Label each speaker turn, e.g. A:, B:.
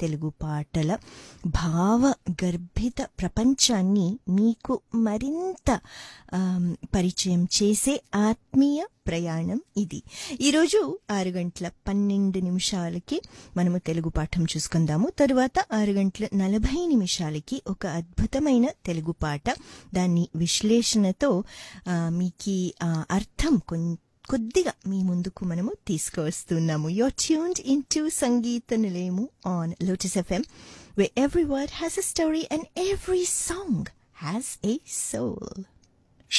A: తెలుగు పాటల భావ గర్భిత ప్రపంచాన్ని మీకు మరింత ఆమ్, పరిచయం చేసే ఆత్మీయ ప్రయాణం ఇది ఈరోజు ఆరు గంటల పన్నెండు నిమిషాలకి మనము తెలుగు పాఠం చూసుకుందాము తరువాత ఆరు గంటల నలభై నిమిషాలకి ఒక అద్భుతమైన తెలుగు పాట దాన్ని విశ్లేషణతో ఆ, మీకి ఆ, అర్థం కొం- కొద్దిగా మీ ముందుకు మనము తీసుకువస్తున్నాము you're tuned in to Sangeetha Nilayamu on Lotus FM where every word has a story and every song has a soul.